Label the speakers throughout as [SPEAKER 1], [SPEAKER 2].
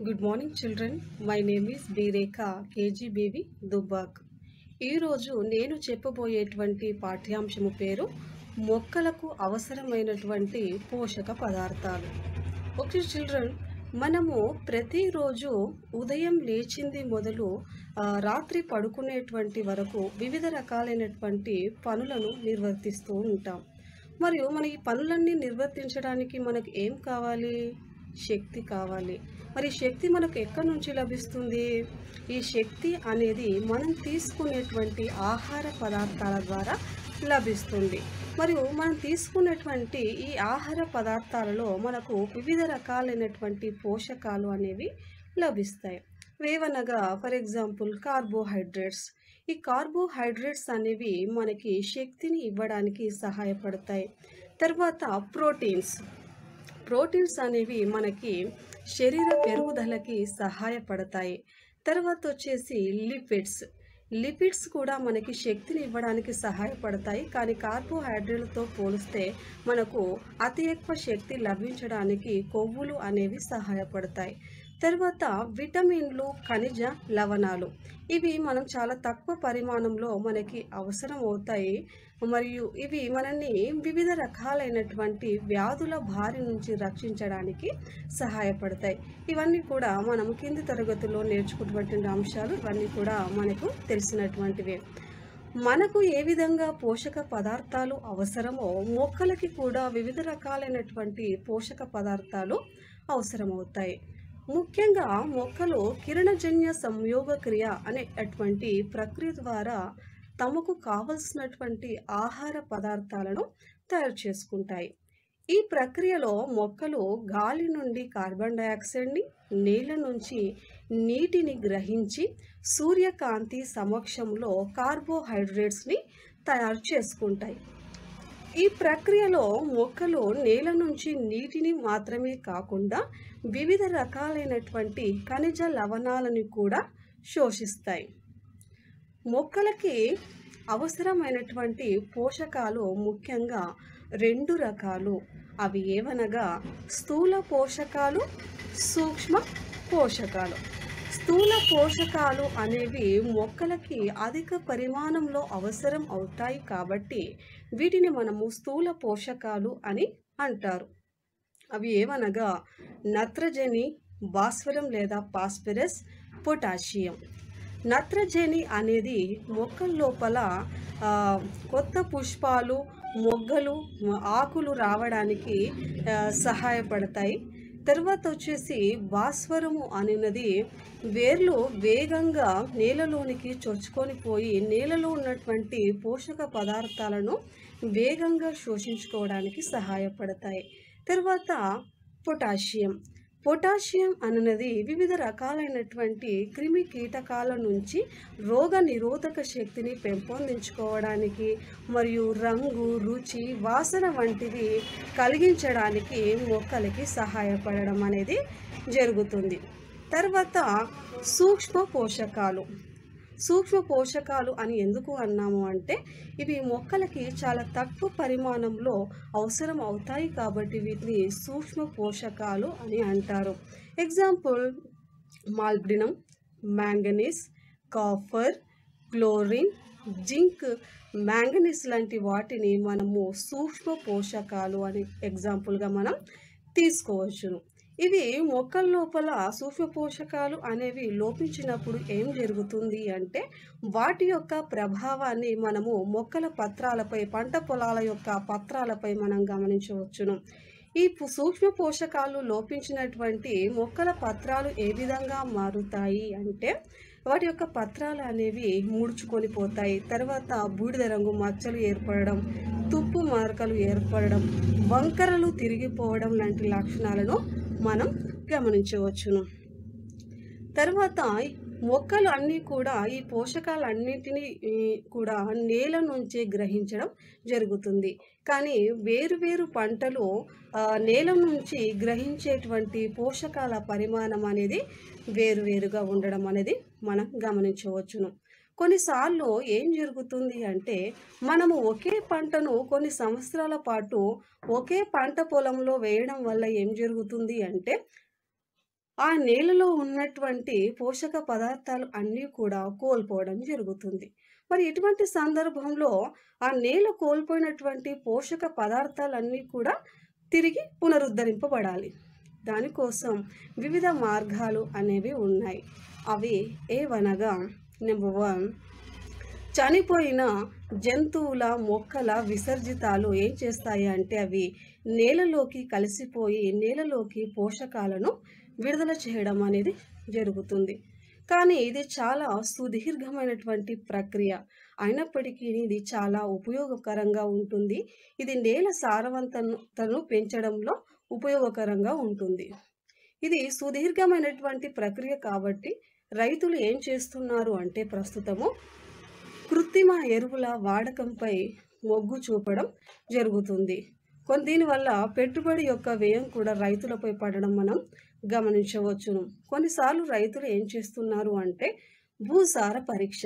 [SPEAKER 1] Good morning children my name is Birekha KG baby Dubbak ఈరోజు నేను చెప్పబోయేటువంటి పాఠ్యాంశము పేరు మొక్కలకు అవసరమైనటువంటి పోషక పదార్థాలు ఓకే చిల్డ్రన్ మనము ప్రతిరోజు ఉదయం లేచింది మొదలు ఆ, రాత్రి పడుకునేటువంటి వరకు వివిధ రకాలైనటువంటి పనులను నిర్వర్తిస్తూ ఉంటాం మరియు మన ఈ పనులన్నీ నిర్వర్తించడానికి మనకు ఏం కావాలి శక్తి కావాలి మరి శక్తి మనకు ఎక్కడి నుంచి లభిస్తుంది ఈ శక్తి అనేది మనం తీసుకునేటువంటి ఆహార పదార్థాల ద్వారా లభిస్తుంది మరియు మనం తీసుకున్నటువంటి ఈ ఆహార పదార్థాలలో మనకు వివిధ రకాలైనటువంటి పోషకాలు అనేవి లభిస్తాయి వేవనగా ఫర్ ఎగ్జాంపుల్ కార్బోహైడ్రేట్స్ ఈ కార్బోహైడ్రేట్స్ అనేవి మనకి శక్తిని ఇవ్వడానికి సహాయపడతాయి తర్వాత ప్రోటీన్స్ ప్రోటీన్స్ అనేవి మనకి శరీర పెరుగుదలకి సహాయపడతాయి తర్వాత వచ్చేసి లిపిడ్స్ లిపిడ్స్ కూడా మనకి శక్తిని ఇవ్వడానికి సహాయపడతాయి కానీ కార్బోహైడ్రేట్లతో పోలిస్తే మనకు అతి ఎక్కువ శక్తి లభించడానికి కొవ్వులు అనేవి సహాయపడతాయి తర్వాత విటమిన్లు ఖనిజ లవణాలు ఇవి మనం చాలా తక్కువ పరిమాణంలో మనకి అవసరం అవుతాయి మరియు ఇవి మనల్ని వివిధ రకాలైనటువంటి వ్యాధుల బారి నుంచి రక్షించడానికి సహాయపడతాయి ఇవన్నీ కూడా మనం కింది తరగతిలో నేర్చుకున్నటువంటి అంశాలు ఇవన్నీ కూడా మనకు తెలిసినటువంటివే మనకు ఏ విధంగా పోషక పదార్థాలు అవసరమో మొక్కలకి కూడా వివిధ రకాలైనటువంటి పోషక పదార్థాలు అవసరమవుతాయి ముఖ్యంగా మొక్కలు కిరణజన్య సంయోగ క్రియ అనేటువంటి ప్రక్రియ ద్వారా తమకు కావలసినటువంటి ఆహార పదార్థాలను తయారు చేసుకుంటాయి ఈ ప్రక్రియలో మొక్కలు గాలి నుండి కార్బన్ డయాక్సైడ్ని నేల నుంచి నీటిని గ్రహించి సూర్యకాంతి సమక్షంలో కార్బోహైడ్రేట్స్ని తయారు చేసుకుంటాయి ఈ ప్రక్రియలో మొక్కలు నేల నుంచి నీటిని మాత్రమే కాకుండా వివిధ రకాలైనటువంటి ఖనిజ లవణాలను కూడా శోషిస్తాయి మొక్కలకి అవసరమైనటువంటి పోషకాలు ముఖ్యంగా రెండు రకాలు అవి ఏవనగా స్థూల పోషకాలు సూక్ష్మ పోషకాలు స్థూల పోషకాలు అనేవి మొక్కలకి అధిక పరిమాణంలో అవసరం అవుతాయి కాబట్టి వీటిని మనము స్థూల పోషకాలు అని అంటారు అవి ఏమనగా నత్రజని భాస్వరం లేదా పాస్పరస్ పొటాషియం నత్రజని అనేది మొక్కల లోపల ఆ, కొత్త పుష్పాలు మొగ్గలు ఆకులు రావడానికి ఆ, సహాయపడతాయి తర్వాత వచ్చేసి భాస్వరము అనేది వేర్లు వేగంగా నేలలోనికి చొచ్చుకొని పోయి నేలలో ఉన్నటువంటి పోషక పదార్థాలను వేగంగా శోషించుకోవడానికి సహాయపడతాయి తర్వాత పొటాషియం పొటాషియం అన్నది వివిధ రకాలైనటువంటి క్రిమి కీటకాల నుంచి రోగ నిరోధక శక్తిని పెంపొందించుకోవడానికి మరియు రంగు రుచి వాసన వంటివి కలిగించడానికి మొక్కలకి సహాయపడడం అనేది జరుగుతుంది తర్వాత సూక్ష్మ పోషకాలు సూక్ష్మ పోషకాలు అని ఎందుకు అన్నాము అంటే ఇవి మొక్కలకి చాలా తక్కువ పరిమాణంలో అవసరం అవుతాయి కాబట్టి వీటిని సూక్ష్మ పోషకాలు అని అంటారు example molybdenum manganese copper chlorine zinc manganese లాంటి వాటిని మనము సూక్ష్మ పోషకాలు అని ఎగ్జాంపుల్గా మనం తీసుకోవచ్చును ఇవి మొక్కల లోపల సూక్ష్మ పోషకాలు అనేవి లోపించినప్పుడు ఏం జరుగుతుంది అంటే వాటి యొక్క ప్రభావాన్ని మనము మొక్కల పత్రాలపై పంట పొలాల యొక్క పత్రాలపై మనం గమనించవచ్చును ఈ పు- సూక్ష్మ పోషకాలు లోపించినటువంటి మొక్కల పత్రాలు ఏ విధంగా మారుతాయి అంటే వాటి యొక్క పత్రాలు అనేవి ముడుచుకొని పోతాయి తర్వాత బూడిద రంగు మచ్చలు ఏర్పడడం తుప్పు మరకలు ఏర్పడడం వంకరలు తిరిగిపోవడం లాంటి లక్షణాలను మనం గమనించవచ్చును తర్వాత మొక్కలు అన్నీ కూడా ఈ పోషకాలన్నింటినీ ఈ, కూడా నేల నుంచే గ్రహించడం జరుగుతుంది కానీ వేరు వేరు పంటలు ఆ, నేల నుంచి గ్రహించేటువంటి పోషకాల పరిమాణం అనేది వేరువేరుగా ఉండడం అనేది మనం గమనించవచ్చును కొన్నిసార్లు ఏం జరుగుతుంది అంటే మనము ఒకే పంటను కొన్ని సంవత్సరాల పాటు ఒకే పంట పొలంలో వేయడం వల్ల ఏం జరుగుతుంది అంటే ఆ నేలలో ఉన్నటువంటి పోషక పదార్థాలు అన్నీ కూడా కోల్పోవడం జరుగుతుంది. మరి ఇటువంటి సందర్భంలో ఆ నేల కోల్పోయినటువంటి పోషక పదార్థాలన్నీ కూడా తిరిగి పునరుద్ధరింపబడాలి. దానికోసం వివిధ మార్గాలు అనేవి ఉన్నాయి. అవి ఏవనగా నెంబర్ 1 చనిపోయిన జంతువుల, మొక్కల విసర్జితాలు ఏం చేస్తాయి అంటే అవి నేలలోకి కలిసిపోయి నేలలోకి పోషకాలను విడుదల చేయడం అనేది జరుగుతుంది. కానీ ఇది చాలా సుదీర్ఘమైనటువంటి ప్రక్రియ. అయినప్పటికీ ఇది చాలా ఉపయోగకరంగా ఉంటుంది. ఇది నేల సారవంతతను పెంచడంలో ఉపయోగకరంగా ఉంటుంది. ఇది సుదీర్ఘమైనటువంటి ప్రక్రియ కాబట్టి రైతులు ఏం చేస్తున్నారు అంటే ప్రస్తుతము కృత్రిమ ఎరువుల వాడకంపై మొగ్గు చూపడం జరుగుతుంది. కొన్ దీనివల్ల పెట్టుబడి యొక్క వ్యయం కూడా రైతులపై పడడం మనం గమనించవచ్చును. కొన్నిసార్లు రైతులు ఏం చేస్తున్నారు అంటే భూసార పరీక్ష.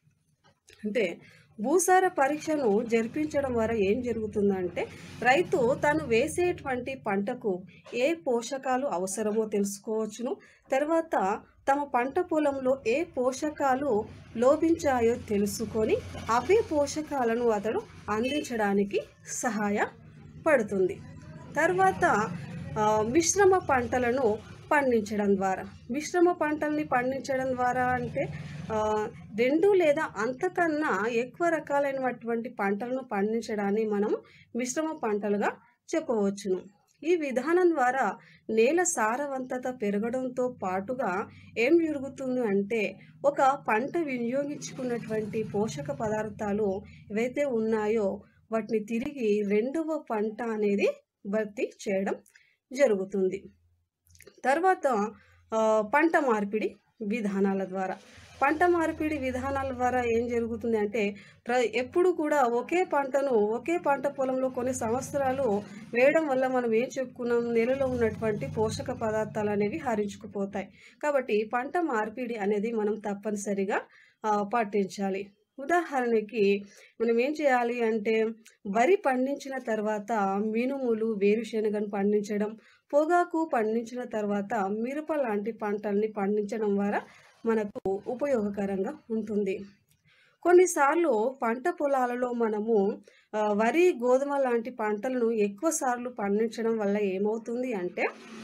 [SPEAKER 1] అంటే భూసార పరీక్షను జరిపించడం ద్వారా ఏం జరుగుతుందంటే రైతు తను వేసేటువంటి పంటకు ఏ పోషకాలు అవసరమో తెలుసుకోవచ్చును. తర్వాత తమ పంట పొలంలో ఏ పోషకాలు లోపించాయో తెలుసుకొని అవే పోషకాలను అతడు అందించడానికి సహాయపడుతుంది. తర్వాత ఆహ్, మిశ్రమ పంటలను పండించడం ద్వారా మిశ్రమ పంటల్ని పండించడం ద్వారా అంటే ఆహ్, 2 లేదా అంతకన్నా ఎక్కువ రకాలైనటువంటి పంటలను పండించడాన్ని మనం మిశ్రమ పంటలుగా చెప్పవచ్చును. ఈ విధానం ద్వారా నేల సారవంతత పెరగడంతో పాటుగా ఏం జరుగుతుంది అంటే ఒక పంట వినియోగించుకున్నటువంటి పోషక పదార్థాలు ఏవైతే ఉన్నాయో వాటిని తిరిగి రెండవ పంట అనేది భర్తీ చేయడం జరుగుతుంది. తర్వాత ఆహ్, పంట మార్పిడి విధానాల ద్వారా పంట మార్పిడి విధానాల ద్వారా ఏం జరుగుతుంది అంటే ప్ర ఎప్పుడు కూడా ఒకే పంటను ఒకే పంట పొలంలో కొన్ని సంవత్సరాలు వేయడం వల్ల మనం ఏం చెప్పుకున్నాం నేలలో ఉన్నటువంటి పోషక పదార్థాలు అనేవి హరించుకుపోతాయి. కాబట్టి పంట మార్పిడి అనేది మనం తప్పనిసరిగా ఆహ్, పాటించాలి. ఉదాహరణకి మనం ఏం చేయాలి అంటే వరి పండించిన తర్వాత మినుములు, వేరుశెనగను పండించడం, పొగాకు పండించిన తర్వాత మిరప లాంటి పంటల్ని పండించడం ద్వారా మనకు ఉపయోగకరంగా ఉంటుంది. కొన్నిసార్లు పంట పొలాలలో మనము ఆహ్, వరి, గోధుమ లాంటి పంటలను ఎక్కువ సార్లు పండించడం వల్ల ఏమవుతుంది అంటే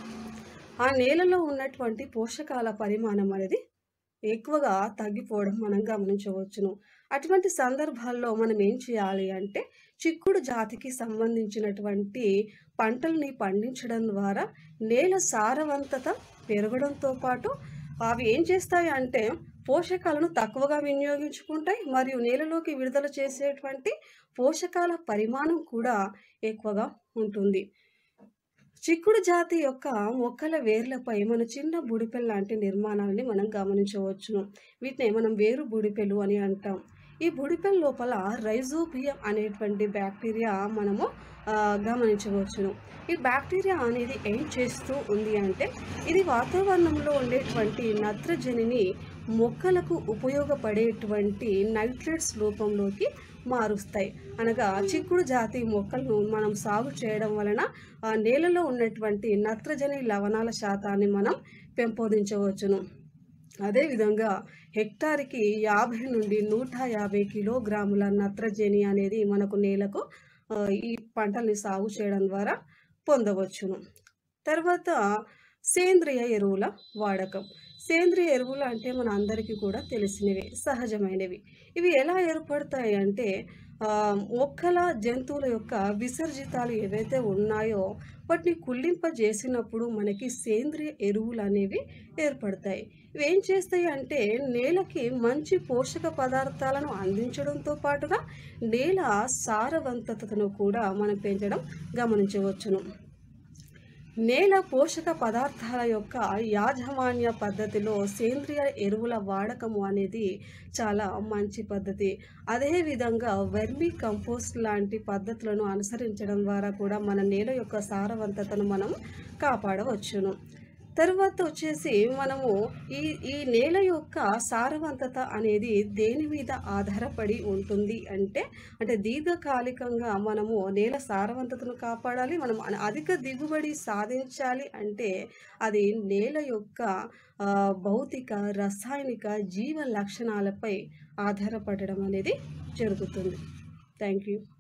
[SPEAKER 1] ఆ నేలలో ఉన్నటువంటి పోషకాల పరిమాణం అనేది ఎక్కువగా తగ్గిపోవడం మనం గమనించవచ్చును. అటువంటి సందర్భాల్లో మనం ఏం చేయాలి అంటే చిక్కుడు జాతికి సంబంధించినటువంటి పంటల్ని పండించడం ద్వారా నేల సారవంతత పెరగడంతో పాటు అవి ఏం చేస్తాయి అంటే పోషకాలను తక్కువగా వినియోగించుకుంటాయి. మరియు నేలలోకి విడుదల చేసేటువంటి పోషకాల పరిమాణం కూడా ఎక్కువగా ఉంటుంది. చిక్కుడు జాతి యొక్క మొక్కల వేర్లపై మన చిన్న బుడిపెల లాంటి నిర్మాణాన్ని మనం గమనించవచ్చును. వీటినే మనం వేరు బుడిపెలు అని అంటాం. ఈ బుడిపెల లోపల రైజోబియం అనేటువంటి బ్యాక్టీరియా మనము ఆహ్, గమనించవచ్చును. ఈ బ్యాక్టీరియా అనేది ఏం చేస్తూ ఉంది అంటే ఇది వాతావరణంలో ఉండేటువంటి నత్రజనిని మొక్కలకు ఉపయోగపడేటువంటి నైట్రేట్స్ రూపంలోకి మారుస్తాయి. అనగా చిక్కుడు జాతి మొక్కలను మనం సాగు చేయడం వలన ఆ నేలలో ఉన్నటువంటి నత్రజని, లవణాల శాతాన్ని మనం పెంపొందించవచ్చును. అదేవిధంగా హెక్టార్‌కి 50-150 కిలోగ్రాముల నత్రజని అనేది మనకు నేలకు ఆహ్, ఈ పంటల్ని సాగు చేయడం ద్వారా పొందవచ్చును. తర్వాత సేంద్రియ ఎరువుల వాడకం. సేంద్రియ ఎరువులు అంటే మన అందరికీ కూడా తెలిసినవే, సహజమైనవి. ఇవి ఎలా ఏర్పడతాయి అంటే ఆహ్, మొక్కల, జంతువుల యొక్క విసర్జితాలు ఏవైతే ఉన్నాయో వాటిని కుళ్ళింపజేసినప్పుడు మనకి సేంద్రియ ఎరువులనేవి ఏర్పడతాయి. ఇవేం చేస్తాయి అంటే నేలకి మంచి పోషక పదార్థాలను అందించడంతో పాటుగా నేల సారవంతతను కూడా మనం పెంచడం గమనించవచ్చును. నేల పోషక పదార్థాల యొక్క యాజమాన్య పద్ధతిలో సేంద్రియ ఎరువుల వాడకము అనేది చాలా మంచి పద్ధతి. అదే విధంగా వెర్మి కంపోస్ట్ లాంటి పద్ధతులను అనుసరించడం ద్వారా కూడా మన నేల యొక్క సారవంతతను మనం కాపాడవచ్చును. తర్వాత వచ్చేసి మనము ఈ ఈ నేల యొక్క సారవంతత అనేది దేని మీద ఆధారపడి ఉంటుంది అంటే అంటే దీర్ఘకాలికంగా మనము నేల సారవంతతను కాపాడాలి మనం అన- అధిక దిగుబడి సాధించాలి అంటే అది నేల యొక్క ఆ, భౌతిక రసాయనిక జీవ లక్షణాలపై ఆధారపడడం అనేది జరుగుతుంది థ్యాంక్ యూ